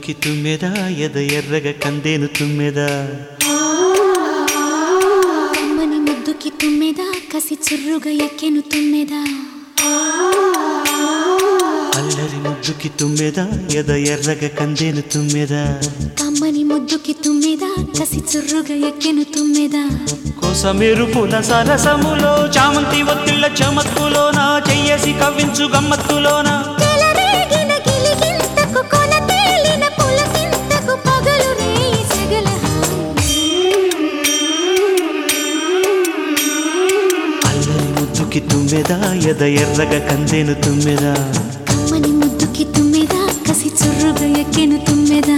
ముద్దుకి తుమ్మెదా ఎద ఎర్రగ కందేను తుమ్మెదా కమ్మని ముద్దుకి తుమ్మెదా కసి చుర్రుగా ఎక్కెను తుమ్మెదా అల్లరి ముద్దుకి తుమ్మెదా ఎద ఎర్రగ కందేను తుమ్మెదా కమ్మని ముద్దుకి తుమ్మెదా కసి చుర్రుగా ఎక్కెను తుమ్మెదా కోసమేరు పూల సరసములో చామంతి ఒత్తిళ్ళ చమత్తులోన చెయ్యేసి కవ్వించు గమ్మత్తులోన చెలరేగిన గిలిగింతకు కొన తేలిన పులకింతకు పగలు రేయి సెగల అల్లరి ముద్దుకి తుమ్మెదా ఎద ఎర్రగ కందేను తుమ్మెదా కమ్మని ముద్దుకి తుమ్మెదా కసి చుర్రుగా ఎక్కెను తుమ్మెదా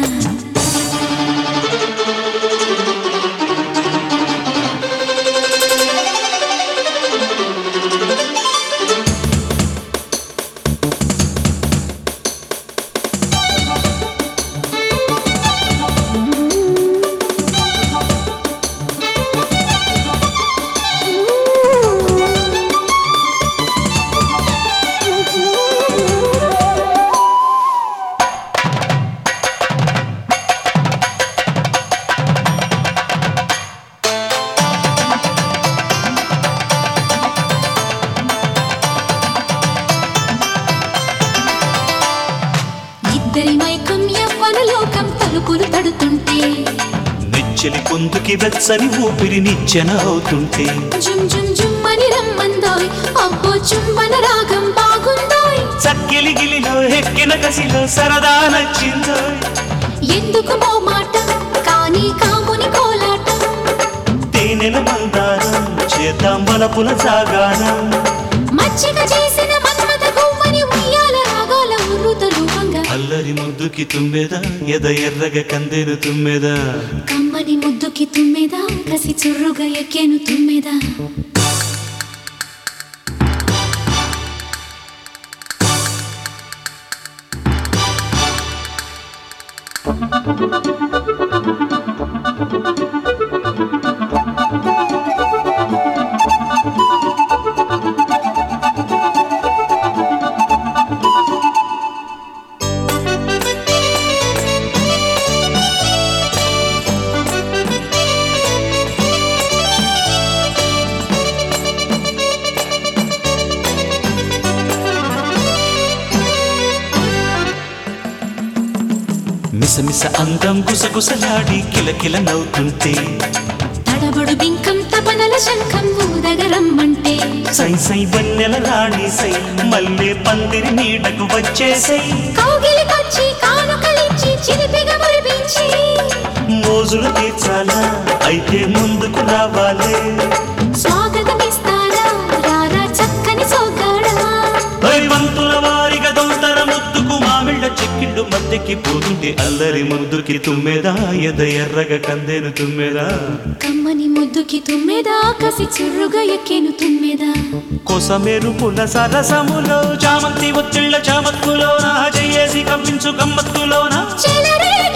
ఇద్దరి మైకం యవ్వన లోకం తలుపులు తడుతుంటే నెచ్చెలి పొందుకి వెచ్చని ఊపిరి నిచ్చెన అవుతుంటే జుమ్ జుమ్ జుమ్ అని రమ్మందోయ్ అబ్బో చుమ్మన రాగం బాగుందోయ్ చక్కిలి గిలిలో ఎక్కిన కసిలో సరదా నచ్చిందో ఎందుకు మో మాట కానీ కాముని కోలాటం తేనెల మందారం చేద్దాం బలపుల సాగానం మచ్చిక చేసిన మన్మథ గువ్వని ఉయ్యాల రాగాల ఉర్రుతలు వంగ అల్లరి ముద్దుకి తుమ్మెదా ఎద ఎర్రగ కందేను తుమ్మెదా కమ్మని ముద్దుకి తుమ్మెదా కసి చుర్రుగా ఎక్కెను తుమ్మెదా మిసమిస అందం గుసగుసలాడి కిలకిల నవ్వుతుంటే తడబడు బింకం తపనల శంఖం ఊదగరమ్మంటే సై సై వన్నెల రాణి సై మల్లె పందిరి నీడకు వచ్చేసై కౌగిలికొచ్చి కానుకలిచ్చి చిలిపిగా మురిపించి మోజులు తీర్చాలా అయితే ముందుకు రావాలే స్వాగతమిస్తారా రారా చక్కని సోగాడా పై పంతుల వారిగా దొంతర ముద్దుకు మామిళ్ళ చెక్కిళ్ళు మద్దెకి పోతుంటే అల్లరి ముద్దుకి తుమ్మెదా ఎద ఎర్రగ కందేను తుమ్మెదా కమ్మని ముద్దుకి తుమ్మెదా కసి చుర్రుగా ఎక్కెను తుమ్మెదా కోసమేరు పుల సరసములో చామంతి ఒత్తిళ్ళ చామత్తులోన చెయ్యేసి కవ్వించు గమ్మత్తులోన చెలరేగిన